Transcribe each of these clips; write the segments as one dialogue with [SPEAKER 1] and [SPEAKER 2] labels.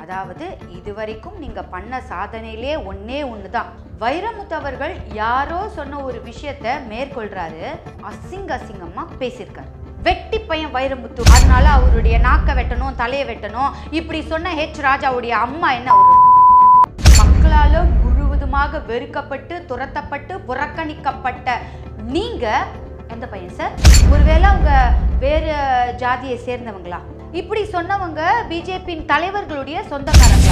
[SPEAKER 1] அதாவது இதுவரைக்கும் நீங்க பண்ண சாதனையிலே ஒண்ணே ஒன்று தான் வைரமுத்து அவர்கள் யாரோ சொன்ன ஒரு விஷயத்த மேற்கொள்றாரு அசிங்க அசிங்கமா பேசியிருக்காரு வெட்டி பையன் வைரமுத்து அதனால அவருடைய நாக்க வெட்டணும் தலையை வெட்டணும் இப்படி சொன்ன ஹெச் ராஜாவுடைய அம்மா என்ன ஒரு மக்களால முழுவதுமாக வெறுக்கப்பட்டு துரத்தப்பட்டு புறக்கணிக்கப்பட்ட நீங்க எந்த பையன் சார் ஒருவேளை அவங்க வேறு ஜாதியை சேர்ந்தவங்களா இப்படி சொன்னவங்க பிஜேபியின் தலைவர்களுடைய சொந்தக்காரங்களா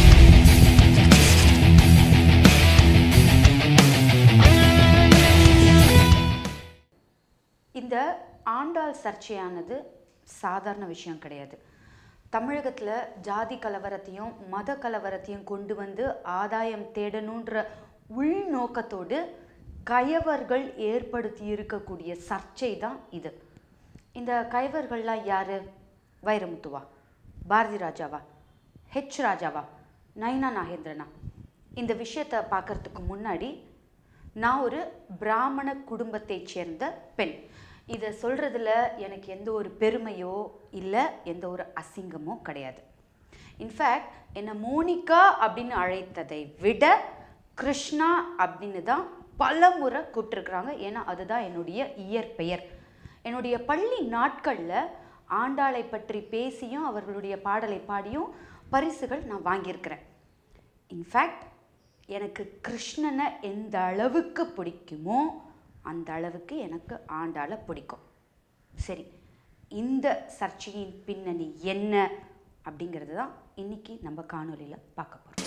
[SPEAKER 1] இந்த ஆண்டாள் சர்ச்சையானது சாதாரண விஷயம் கிடையாது தமிழகத்தில் ஜாதி கலவரத்தையும் மத கலவரத்தையும் கொண்டு வந்து ஆதாயம் தேடணுன்ற உள்நோக்கத்தோடு கயவர்கள் ஏற்படுத்தி இருக்கக்கூடிய சர்ச்சை தான் இது இந்த கயவர்கள்லாம் யாரு வைரமுத்துவா பாரதி ராஜாவா ஹெச் ராஜாவா நைனா நாகேந்திரனா இந்த விஷயத்தை பார்க்கறதுக்கு முன்னாடி நான் ஒரு பிராமண குடும்பத்தைச் சேர்ந்த பெண் இதை சொல்கிறதுல எனக்கு எந்த ஒரு பெருமையோ இல்லை எந்த ஒரு அசிங்கமோ கிடையாது இன்ஃபேக்ட் என்னை மோனிகா அப்படின்னு அழைத்ததை விட கிருஷ்ணா அப்படின்னு தான் பல முறை கூப்பிட்டுருக்குறாங்க ஏன்னா அதுதான் என்னுடைய இயற்பெயர் என்னுடைய பள்ளி நாட்களில் ஆண்டாளை பற்றி பேசியும் அவர்களுடைய பாடலை பாடியும் பரிசுகள் நான் வாங்கியிருக்கிறேன் இன்ஃபேக்ட் எனக்கு கிருஷ்ணனை எந்த அளவுக்கு பிடிக்குமோ அந்த அளவுக்கு எனக்கு ஆண்டாளை பிடிக்கும் சரி இந்த சர்ச்சையின் பின்னணி என்ன அப்படிங்கிறது தான் இன்னைக்கு நம்ம காணொலியில் பார்க்க போகிறோம்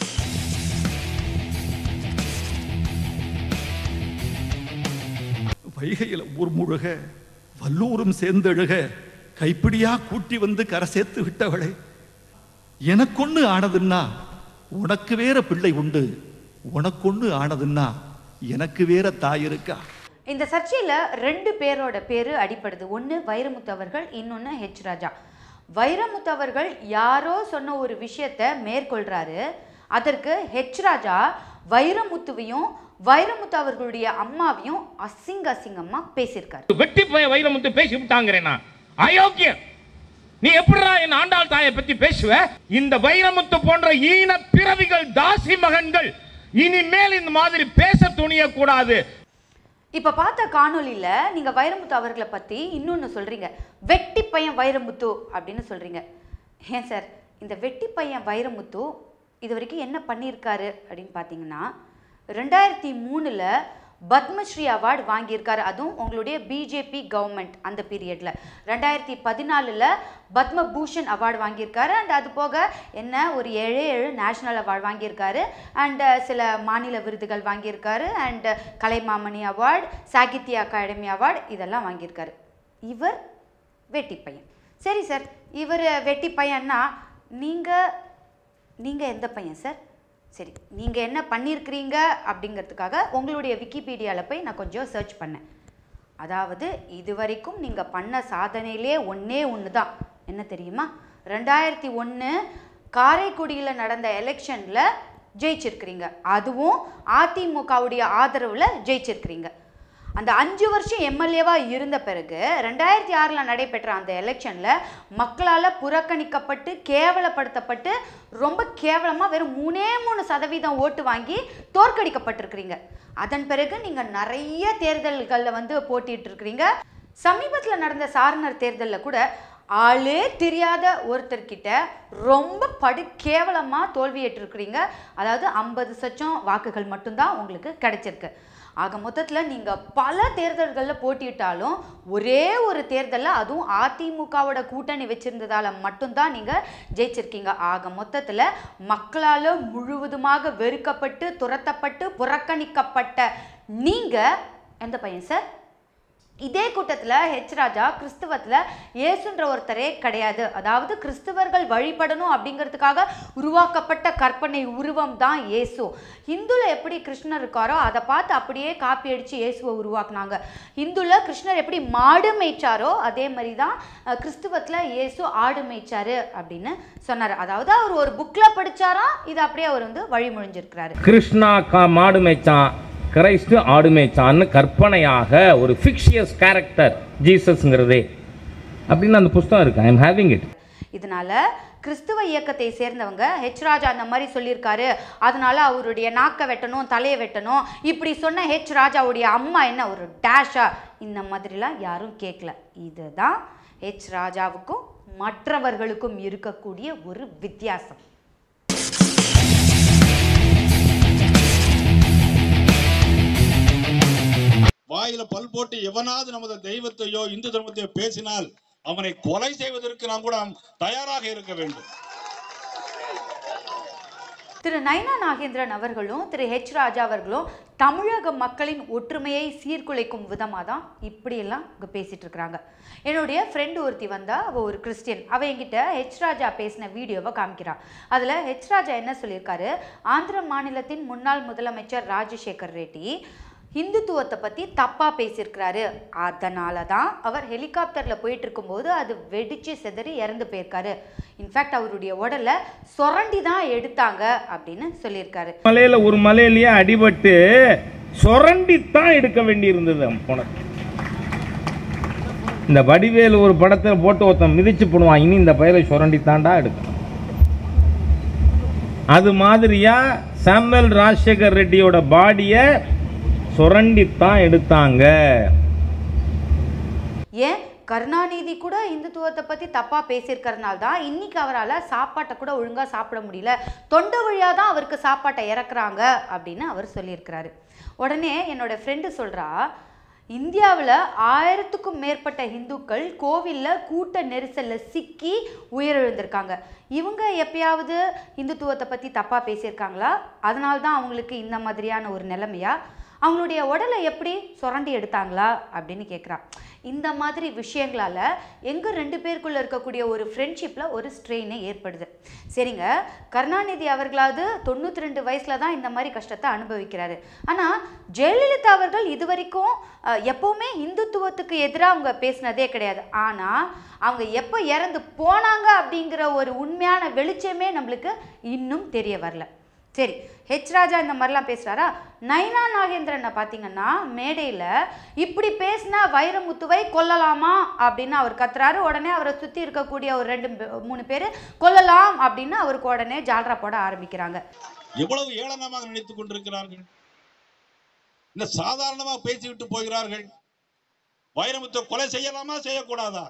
[SPEAKER 2] வைகையில் ஊர் முழுக வல்லூரும் சேர்ந்தெழுக கைப்பிடியா கூட்டி வந்து கரை சேர்த்து விட்டவளே எனக்கொன்னு ஆனதுன்னா உனக்கு வேற பிள்ளை உண்டு உனக்கொன்னு ஆனதுன்னா எனக்கு வேற தாய் இருக்கா
[SPEAKER 1] இந்த சர்ச்சையில் ரெண்டு பேரோட பேர் அடிப்படுது ஒன்று வைரமுத்து அவர்கள் இன்னொன்று ஹெச் ராஜா வைரமுத்து அவர்கள் யாரோ சொன்ன ஒரு விஷயத்த மேற்கொள்றாரு அதற்கு ஹெச் ராஜா வைரமுத்துவையும் வைரமுத்து அவர்களுடைய அம்மாவையும் அசிங்க அசிங்கமா பேசியிருக்காரு
[SPEAKER 3] வெட்டி போய் வைரமுத்து பேசி விட்டாங்கிறேனா அயோக்கியம் நீ எப்படிடா என் ஆண்டாள் தாயை பத்தி பேசுவ இந்த வைரமுத்து போன்ற ஈன பிறவிகள் தாசி மகன்கள் இனிமேல் இந்த மாதிரி பேச துணிய கூடாது
[SPEAKER 1] இப்ப பார்த்த காணொளியில நீங்க வைரமுத்து அவர்களை பத்தி இன்னொன்னு சொல்றீங்க வெட்டி பையன் வைரமுத்து அப்படின்னு சொல்றீங்க ஏன் சார் இந்த வெட்டி பையன் வைரமுத்து இது வரைக்கும் என்ன பண்ணியிருக்காரு அப்படின்னு பார்த்தீங்கன்னா ரெண்டாயிரத்தி மூணுல பத்மஸ்ரீ அவார்டு வாங்கியிருக்காரு அதுவும் உங்களுடைய பிஜேபி கவர்மெண்ட் அந்த பீரியட்ல ரெண்டாயிரத்தி பதினாலில் பத்மபூஷன் அவார்டு வாங்கியிருக்காரு அண்ட் அது போக என்ன ஒரு ஏழு ஏழு நேஷனல் அவார்டு வாங்கியிருக்காரு அண்ட் சில மாநில விருதுகள் வாங்கியிருக்காரு and Kalaimamani award Sahitya Akademi award இதெல்லாம் வாங்கியிருக்காரு இவர் வெட்டி பையன் சரி சார் இவர் வெட்டி பையன்னா நீங்கள் நீங்கள் எந்த பையன் சார் சரி நீங்கள் என்ன பண்ணியிருக்கிறீங்க அப்படிங்கிறதுக்காக உங்களுடைய விக்கிபீடியாவில் போய் நான் கொஞ்சம் சர்ச் பண்ணேன் அதாவது இதுவரைக்கும் நீங்கள் பண்ண சாதனையிலே ஒன்றே ஒன்று தான் என்ன தெரியுமா ரெண்டாயிரத்தி ஒன்று காரைக்குடியில் நடந்த எலெக்ஷனில் ஜெயிச்சிருக்கிறீங்க அதுவும் அதிமுகவுடைய ஆதரவில் ஜெயிச்சிருக்கிறீங்க அந்த அஞ்சு வருஷம் எம்எல்ஏவா இருந்த பிறகு ரெண்டாயிரத்தி ஆறில் நடைபெற்ற அந்த எலெக்ஷனில் மக்களால் புறக்கணிக்கப்பட்டு கேவலப்படுத்தப்பட்டு ரொம்ப கேவலமாக வெறும் மூணே மூணு சதவீதம் ஓட்டு வாங்கி தோற்கடிக்கப்பட்டிருக்கிறீங்க அதன் பிறகு நீங்கள் நிறைய தேர்தல்களில் வந்து போட்டிட்டு இருக்கிறீங்க சமீபத்தில் நடந்த சாரணர் தேர்தலில் கூட ஆளே தெரியாத ஒருத்தர்கிட்ட ரொம்ப படு கேவலமாக தோல்வியேற்றிருக்கிறீங்க அதாவது ஐம்பது சச்சம் வாக்குகள் மட்டும்தான் உங்களுக்கு கிடைச்சிருக்கு ஆக மொத்தத்தில் நீங்கள் பல தேர்தல்களில் போட்டியிட்டாலும் ஒரே ஒரு தேர்தலில் அதுவும் அதிமுகவோட கூட்டணி வச்சிருந்ததால மட்டும்தான் நீங்கள் ஜெயிச்சிருக்கீங்க ஆக மொத்தத்தில் மக்களால் முழுவதுமாக வெறுக்கப்பட்டு துரத்தப்பட்டு புறக்கணிக்கப்பட்ட நீங்கள் எந்த பையன் சார் இதே கூட்டத்தில் ஹெச் ராஜா கிறிஸ்துவத்தில் இயேசுன்ற ஒருத்தரே கிடையாது அதாவது கிறிஸ்துவர்கள் வழிபடணும் அப்படிங்கிறதுக்காக உருவாக்கப்பட்ட கற்பனை உருவம் தான் இயேசு இந்துல எப்படி கிருஷ்ணர் இருக்காரோ அதை பார்த்து அப்படியே காப்பி அடித்து இயேசுவை உருவாக்குனாங்க இந்துல கிருஷ்ணர் எப்படி மாடு மேய்ச்சாரோ அதே மாதிரி தான் அஹ், கிறிஸ்துவத்தில் இயேசு ஆடு மேய்ச்சாரு அப்படின்னு சொன்னார் அதாவது அவர் ஒரு புக்கில் படிச்சாராம் இது அப்படியே அவர் வந்து வழிமொழிஞ்சிருக்கிறாரு
[SPEAKER 3] கிருஷ்ணா கா மாடு மேய்ச்சான் கிரைஸ்ட் ஆடு மேய்ச்சான்னு கற்பனையாக ஒரு ஃபிக்ஷியஸ் கேரக்டர் ஜீசஸ்ங்கிறதே அப்படின்னு அந்த புஸ்தகம் இருக்கு ஐ எம் ஹேவிங் இட்
[SPEAKER 1] இதனால கிறிஸ்துவ இயக்கத்தை சேர்ந்தவங்க ஹெச் ராஜா அந்த மாதிரி சொல்லியிருக்காரு அதனால அவருடைய நாக்கை வெட்டணும் தலையை வெட்டணும் இப்படி சொன்ன ஹெச் ராஜாவுடைய அம்மா என்ன ஒரு டேஷா இந்த மாதிரிலாம் யாரும் கேட்கல இதுதான் ஹெச் ராஜாவுக்கும் மற்றவர்களுக்கும் இருக்கக்கூடிய ஒரு வித்தியாசம்
[SPEAKER 4] வாயில பல் போட்டு எவனாவது நமது தெய்வத்தையோ இந்து தர்மத்தையோ பேசினால் அவனை கொலை செய்வதற்கு நாம் கூட தயாராக இருக்க வேண்டும்
[SPEAKER 1] திரு நயனா நாகேந்திரன் அவர்களும் திரு ஹெச் ராஜா அவர்களும் தமிழக மக்களின் ஒற்றுமையை சீர்குலைக்கும் விதமாக தான் இப்படியெல்லாம் இங்கே பேசிட்டு இருக்கிறாங்க என்னுடைய ஃப்ரெண்டு ஒருத்தி வந்தா அவள் ஒரு கிறிஸ்டியன் அவள் என்கிட்ட ஹெச் ராஜா பேசின வீடியோவை காமிக்கிறான் அதில் ஹெச் ராஜா என்ன சொல்லியிருக்காரு ஆந்திர மாநிலத்தின் முன்னாள் முதலமைச்சர் ராஜசேகர் ரெட்டி இந்துத்துவத்தை பற்றி தப்பாக பேசியிருக்கிறாரு அதனால தான் அவர் ஹெலிகாப்டரில் போயிட்டு இருக்கும்போது அது வெடிச்சு சிதறி இறந்து போயிருக்காரு இன்ஃபேக்ட் அவருடைய உடலை சொரண்டி தான் எடுத்தாங்க அப்படின்னு சொல்லியிருக்காரு
[SPEAKER 3] மலையில ஒரு மலையிலேயே அடிபட்டு சுரண்டித்தான் எடுக்க வேண்டி இருந்தது உனக்கு இந்த வடிவேலு ஒரு படத்தை போட்டு ஒருத்தன் மிதிச்சு போடுவான் இனி இந்த பயிரை சுரண்டித்தான்டா எடுக்கணும் அது மாதிரியா சாமுவேல் ராஜசேகர் ரெட்டியோட பாடியை சுரண்டித்தான் எடுத்தாங்க
[SPEAKER 1] ஏன் கருணாநிதி கூட இந்துத்துவத்தை பற்றி தப்பாக பேசியிருக்கறனால தான் இன்னைக்கு அவரால் சாப்பாட்டை கூட ஒழுங்காக சாப்பிட முடியல தொண்டை வழியாக தான் அவருக்கு சாப்பாட்டை இறக்குறாங்க அப்படின்னு அவர் சொல்லியிருக்கிறாரு உடனே என்னோட ஃப்ரெண்டு சொல்கிறா இந்தியாவில் ஆயிரத்துக்கும் மேற்பட்ட இந்துக்கள் கோவிலில் கூட்ட நெரிசலில் சிக்கி உயிரிழந்திருக்காங்க இவங்க எப்பயாவது இந்துத்துவத்தை பற்றி தப்பாக பேசியிருக்காங்களா அதனால தான் அவங்களுக்கு இந்த மாதிரியான ஒரு நிலைமையா அவங்களுடைய உடலை எப்படி சுரண்டி எடுத்தாங்களா அப்படின்னு கேட்குறா இந்த மாதிரி விஷயங்களால எங்கள் ரெண்டு பேருக்குள்ளே இருக்கக்கூடிய ஒரு ஃப்ரெண்ட்ஷிப்பில் ஒரு ஸ்ட்ரெயினே ஏற்படுது சரிங்க கருணாநிதி அவர்களாவது தொண்ணூற்றி ரெண்டு வயசில் தான் இந்த மாதிரி கஷ்டத்தை அனுபவிக்கிறாரு ஆனால் ஜெயலலிதா அவர்கள் இது வரைக்கும் அஹ், எப்பவுமே இந்துத்துவத்துக்கு எதிராக அவங்க பேசினதே கிடையாது ஆனால் அவங்க எப்போ இறந்து போனாங்க அப்படிங்கிற ஒரு உண்மையான வெளிச்சமே நம்மளுக்கு இன்னும் தெரிய வரல சரி ஹெச் ராஜா இந்த மாதிரிலாம் பேசுகிறாரா நைனா நாகேந்திரனை பார்த்தீங்கன்னா மேடையில் இப்படி பேசினா வைரமுத்துவை கொல்லலாமா அப்படின்னு அவர் கத்துறாரு உடனே அவரை சுற்றி இருக்கக்கூடிய ஒரு ரெண்டு பே- மூணு பேர் கொல்லலாம் அப்படின்னு அவருக்கு உடனே ஜால்ரா போட ஆரம்பிக்கிறாங்க
[SPEAKER 4] எவ்வளவு ஏளனமாக நினைத்துக் கொண்டிருக்கிறார்கள் இந்த சாதாரணமாக பேசிவிட்டு போகிறார்கள் வைரமுத்தை கொலை செய்யலாமா செய்யக்கூடாதா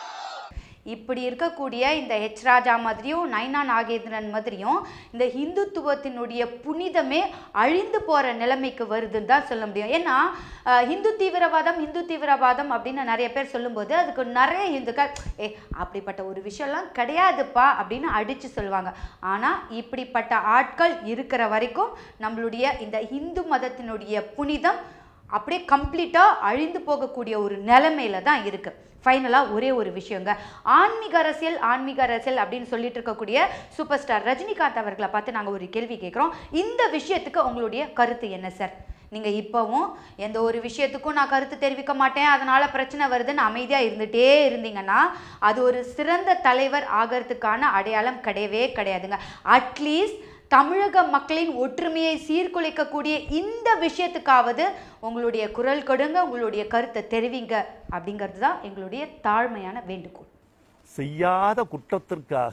[SPEAKER 1] இப்படி இருக்கக்கூடிய இந்த ஹெச் ராஜா மாதிரியும் நைனா நாகேந்திரன் மாதிரியும் இந்த இந்துத்துவத்தினுடைய புனிதமே அழிந்து போகிற நிலைமைக்கு வருதுன்னு தான் சொல்ல முடியும் ஏன்னா அஹ், இந்து தீவிரவாதம் இந்து தீவிரவாதம் அப்படின்னு நிறைய பேர் சொல்லும்போது அதுக்கு நிறைய இந்துக்கள் ஏ அப்படிப்பட்ட ஒரு விஷயம்லாம் கிடையாதுப்பா அப்படின்னு அடித்து சொல்லுவாங்க ஆனால் இப்படிப்பட்ட ஆட்கள் இருக்கிற வரைக்கும் நம்மளுடைய இந்த இந்து மதத்தினுடைய புனிதம் அப்படியே கம்ப்ளீட்டாக அழிந்து போகக்கூடிய ஒரு நிலைமையில தான் இருக்கு ஃபைனலாக ஒரே ஒரு விஷயங்க ஆன்மீக அரசியல் ஆன்மீக அரசியல் அப்படின்னு சொல்லிட்டு இருக்கக்கூடிய சூப்பர் ஸ்டார் ரஜினிகாந்த் அவர்களை பார்த்து நாங்கள் ஒரு கேள்வி கேட்குறோம் இந்த விஷயத்துக்கு உங்களுடைய கருத்து என்ன சார் நீங்கள் இப்போவும் எந்த ஒரு விஷயத்துக்கும் நான் கருத்து தெரிவிக்க மாட்டேன் அதனால் பிரச்சனை வருதுன்னு அமைதியாக இருந்துகிட்டே இருந்தீங்கன்னா அது ஒரு சிறந்த தலைவர் ஆகிறதுக்கான அடையாளம் கிடையவே கிடையாதுங்க அட்லீஸ்ட் தமிழக மக்களின் ஒற்றுமையை சீர்குலைக்கக்கூடிய இந்த விஷயத்துக்காவது உங்களுடைய குரல் கொடுங்க உங்களுடைய கருத்தை தெரிவிங்க அப்படிங்கிறது தான் எங்களுடைய தாழ்மையான வேண்டுகோள்
[SPEAKER 2] செய்யாத குற்றத்திற்காக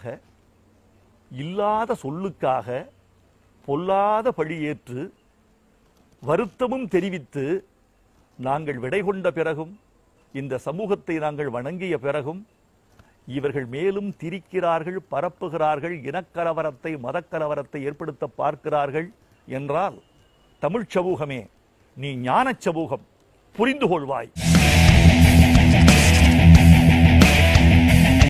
[SPEAKER 2] இல்லாத சொல்லுக்காக பொல்லாத பழியேற்று வருத்தமும் தெரிவித்து நாங்கள் விடை கொண்ட பிறகும் இந்த சமூகத்தை நாங்கள் வணங்கிய பிறகும் இவர்கள் மேலும் திரிக்கிறார்கள் பரப்புகிறார்கள் இனக்கலவரத்தை மதக்கலவரத்தை ஏற்படுத்த பார்க்கிறார்கள் என்றால் தமிழ்ச் சமூகமே நீ ஞானச் சமூகம் புரிந்து கொள்வாய்